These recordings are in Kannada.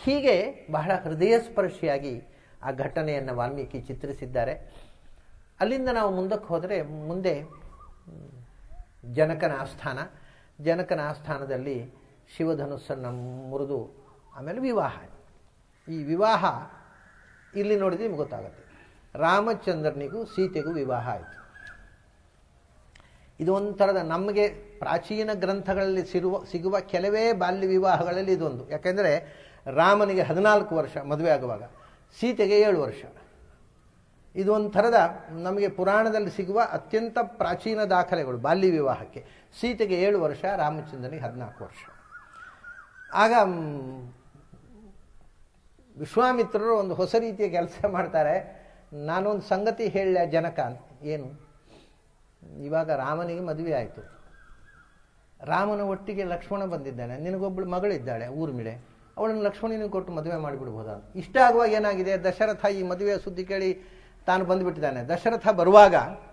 ಹೀಗೆ ಬಹಳ ಹೃದಯ ಸ್ಪರ್ಶಿಯಾಗಿ ಆ ಘಟನೆಯನ್ನು ವಾಲ್ಮೀಕಿ ಚಿತ್ರಿಸಿದ್ದಾರೆ ಅಲ್ಲಿಂದ ನಾವು ಮುಂದಕ್ಕೆ ಹೋದರೆ ಮುಂದೆ ಹ್ಮ್, ಜನಕನ ಆಸ್ಥಾನ ಜನಕನ ಆಸ್ಥಾನದಲ್ಲಿ ಶಿವಧನುಸ್ಸನ್ನು ಮುರಿದು ಆಮೇಲೆ ವಿವಾಹ ಈ ವಿವಾಹ ಇಲ್ಲಿ ನೋಡಿದ್ರೆ ನಿಮ್ಗೆ ಗೊತ್ತಾಗುತ್ತೆ ರಾಮಚಂದ್ರನಿಗೂ ಸೀತೆಗೂ ವಿವಾಹ ಆಯಿತು ಇದು ಒಂಥರದ ನಮಗೆ ಪ್ರಾಚೀನ ಗ್ರಂಥಗಳಲ್ಲಿ ಸಿರುವ ಸಿಗುವ ಕೆಲವೇ ಬಾಲ್ಯ ವಿವಾಹಗಳಲ್ಲಿ ಇದೊಂದು ಯಾಕೆಂದರೆ ರಾಮನಿಗೆ ಹದಿನಾಲ್ಕು ವರ್ಷ ಮದುವೆ ಆಗುವಾಗ ಸೀತೆಗೆ ಏಳು ವರ್ಷ ಇದು ಒಂದು ಥರದ ನಮಗೆ ಪುರಾಣದಲ್ಲಿ ಸಿಗುವ ಅತ್ಯಂತ ಪ್ರಾಚೀನ ದಾಖಲೆಗಳು ಬಾಲ್ಯ ವಿವಾಹಕ್ಕೆ ಸೀತೆಗೆ ಏಳು ವರ್ಷ ರಾಮಚಂದ್ರನಿಗೆ ಹದಿನಾಲ್ಕು ವರ್ಷ ಆಗ ಮ್, ವಿಶ್ವಾಮಿತ್ರರು ಒಂದು ಹೊಸ ರೀತಿಯ ಕೆಲಸ ಮಾಡ್ತಾರೆ ನಾನೊಂದು ಸಂಗತಿ ಹೇಳ ಜನಕ ಅಂತ ಏನು ಇವಾಗ ರಾಮನಿಗೆ ಮದುವೆ ಆಯಿತು ರಾಮನ ಒಟ್ಟಿಗೆ ಲಕ್ಷ್ಮಣ ಬಂದಿದ್ದಾನೆ ನಿನಗೊಬ್ಬಳು ಮಗಳಿದ್ದಾಳೆ ಊರ್ಮಿಳೆ ಅವಳನ್ನು ಲಕ್ಷ್ಮಣನಿಗೆ ಕೊಟ್ಟು ಮದುವೆ ಮಾಡಿಬಿಡ್ಬೋದ ಇಷ್ಟ ಆಗುವಾಗ ಏನಾಗಿದೆ ದಶರಥ ಈ ಮದುವೆಯ ಸುದ್ದಿ ಕೇಳಿ ತಾನು ಬಂದುಬಿಟ್ಟಿದ್ದಾನೆ ದಶರಥ ಬರುವಾಗ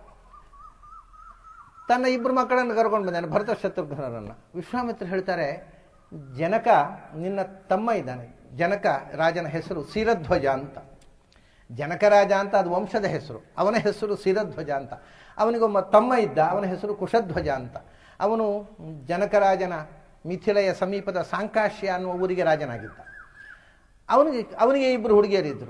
ತನ್ನ ಇಬ್ಬರು ಮಕ್ಕಳನ್ನು ಕರ್ಕೊಂಡು ಬಂದಾನೆ ಭರತ ಶತ್ರುಘ್ನರನ್ನು ವಿಶ್ವಾಮಿತ್ರ ಹೇಳ್ತಾರೆ ಜನಕ ನಿನ್ನ ತಮ್ಮ ಇದ್ದಾನೆ ಜನಕ ರಾಜನ ಹೆಸರು ಸಿರಧ್ವಜ ಅಂತ ಜನಕರಾಜ ಅಂತ ಅದು ವಂಶದ ಹೆಸರು ಅವನ ಹೆಸರು ಸಿರಧ್ವಜ ಅಂತ ಅವನಿಗೊಬ್ಬ ತಮ್ಮ ಇದ್ದ ಅವನ ಹೆಸರು ಕುಶಧ್ವಜ ಅಂತ ಅವನು ಜನಕರಾಜನ ಮಿಥಿಲೆಯ ಸಮೀಪದ ಸಾಂಕಾಶ್ಯ ಅನ್ನುವ ಊರಿಗೆ ರಾಜನಾಗಿದ್ದ ಅವನಿಗೆ ಅವನಿಗೆ ಇಬ್ಬರು ಹುಡುಗಿಯರಿದ್ದರು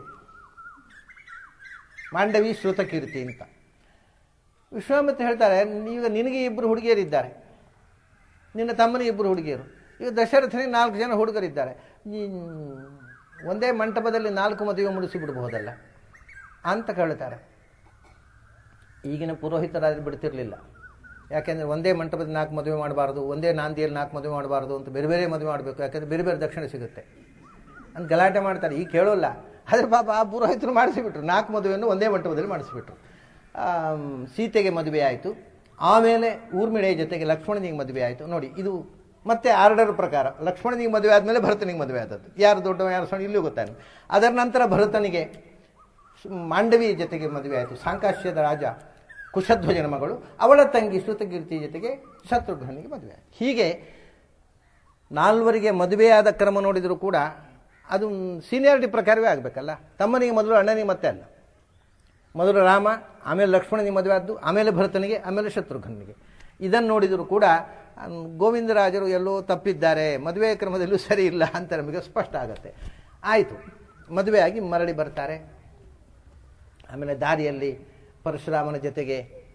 ಮಾಂಡವಿ ಶ್ರುತಕೀರ್ತಿ ಅಂತ ವಿಶ್ವಾಮಿತ್ರ ಹೇಳ್ತಾರೆ ಈಗ ನಿನಗೆ ಇಬ್ಬರು ಹುಡುಗಿಯರಿದ್ದಾರೆ ನಿನ್ನ ತಮ್ಮನಿಗೆ ಇಬ್ಬರು ಹುಡುಗಿಯರು ಈಗ ದಶರಥನಿಗೆ ನಾಲ್ಕು ಜನ ಹುಡುಗರಿದ್ದಾರೆ ಈ ಒಂದೇ ಮಂಟಪದಲ್ಲಿ ನಾಲ್ಕು ಮದುವೆ ಮುಡಿಸಿ ಬಿಡಬಹುದಲ್ಲ ಅಂತ ಕೇಳ್ತಾರೆ ಈಗಿನ ಪುರೋಹಿತರಾದ್ರೆ ಬಿಡ್ತಿರ್ಲಿಲ್ಲ ಯಾಕೆಂದರೆ ಒಂದೇ ಮಂಟಪದ ನಾಲ್ಕು ಮದುವೆ ಮಾಡಬಾರ್ದು ಒಂದೇ ನಾಂದಿಯಲ್ಲಿ ನಾಲ್ಕು ಮದುವೆ ಮಾಡಬಾರ್ದು ಅಂತ ಬೇರೆ ಬೇರೆ ಮದುವೆ ಮಾಡಬೇಕು ಯಾಕಂದರೆ ಬೇರೆ ಬೇರೆ ದಕ್ಷಿಣ ಸಿಗುತ್ತೆ ಅಂತ ಗಲಾಟೆ ಮಾಡ್ತಾರೆ ಈಗ ಕೇಳೋಲ್ಲ ಆದರೆ ಪಾಪ ಆ ಪುರೋಹಿತರು ಮಾಡಿಸಿಬಿಟ್ರು ನಾಲ್ಕು ಮದುವೆಯನ್ನು ಒಂದೇ ಮಂಟಪದಲ್ಲಿ ಮಾಡಿಸಿಬಿಟ್ರು ಆಮ್, ಸೀತೆಗೆ ಮದುವೆ ಆಯಿತು ಆಮೇಲೆ ಊರ್ಮಿಳೆಯ ಜೊತೆಗೆ ಲಕ್ಷ್ಮಣನಿಗೆ ಮದುವೆ ಆಯಿತು ನೋಡಿ ಇದು ಮತ್ತೆ ಆರ್ಡರ್ ಪ್ರಕಾರ ಲಕ್ಷ್ಮಣನಿಗೆ ಮದುವೆ ಆದಮೇಲೆ ಭರತನಿಗೆ ಮದುವೆ ಆದದ್ದು ಯಾರು ದೊಡ್ಡವ ಯಾರು ಸಣ್ಣ ಇಲ್ಲೂ ಗೊತ್ತಾಗ ಅದರ ನಂತರ ಭರತನಿಗೆ ಮಾಂಡವಿಯ ಜೊತೆಗೆ ಮದುವೆ ಆಯಿತು ಸಾಂಕಾಶ್ಯದ ರಾಜ ಕುಶಧ್ವಜನ ಮಗಳು ಅವಳ ತಂಗಿ ಶ್ರುತಕೀರ್ತಿ ಜೊತೆಗೆ ಶತ್ರುಘ್ನಿಗೆ ಮದುವೆ ಆಯಿತು ಹೀಗೆ ನಾಲ್ವರಿಗೆ ಮದುವೆಯಾದ ಕ್ರಮ ನೋಡಿದರೂ ಕೂಡ ಅದು ಸೀನಿಯಾರಿಟಿ ಪ್ರಕಾರವೇ ಆಗಬೇಕಲ್ಲ ತಮ್ಮನಿಗೆ ಮೊದಲು ಅಣ್ಣನಿಗೆ ಮತ್ತೆ ಅಲ್ಲ ಮೊದಲು ರಾಮ ಆಮೇಲೆ ಲಕ್ಷ್ಮಣನಿಗೆ ಮದುವೆ ಆದ್ದು ಆಮೇಲೆ ಭರತನಿಗೆ ಆಮೇಲೆ ಶತ್ರುಘ್ನಿಗೆ ಇದನ್ನು ನೋಡಿದರೂ ಕೂಡ ಅಮ್, ಗೋವಿಂದರಾಜರು ಎಲ್ಲೋ ತಪ್ಪಿದ್ದಾರೆ ಮದುವೆ ಕ್ರಮದಲ್ಲೂ ಸರಿ ಇಲ್ಲ ಅಂತ ನಮಗೆ ಸ್ಪಷ್ಟ ಆಗುತ್ತೆ ಆಯಿತು ಮದುವೆಯಾಗಿ ಮರಳಿ ಬರ್ತಾರೆ ಆಮೇಲೆ ದಾರಿಯಲ್ಲಿ ಪರಶುರಾಮನ ಜೊತೆಗೆ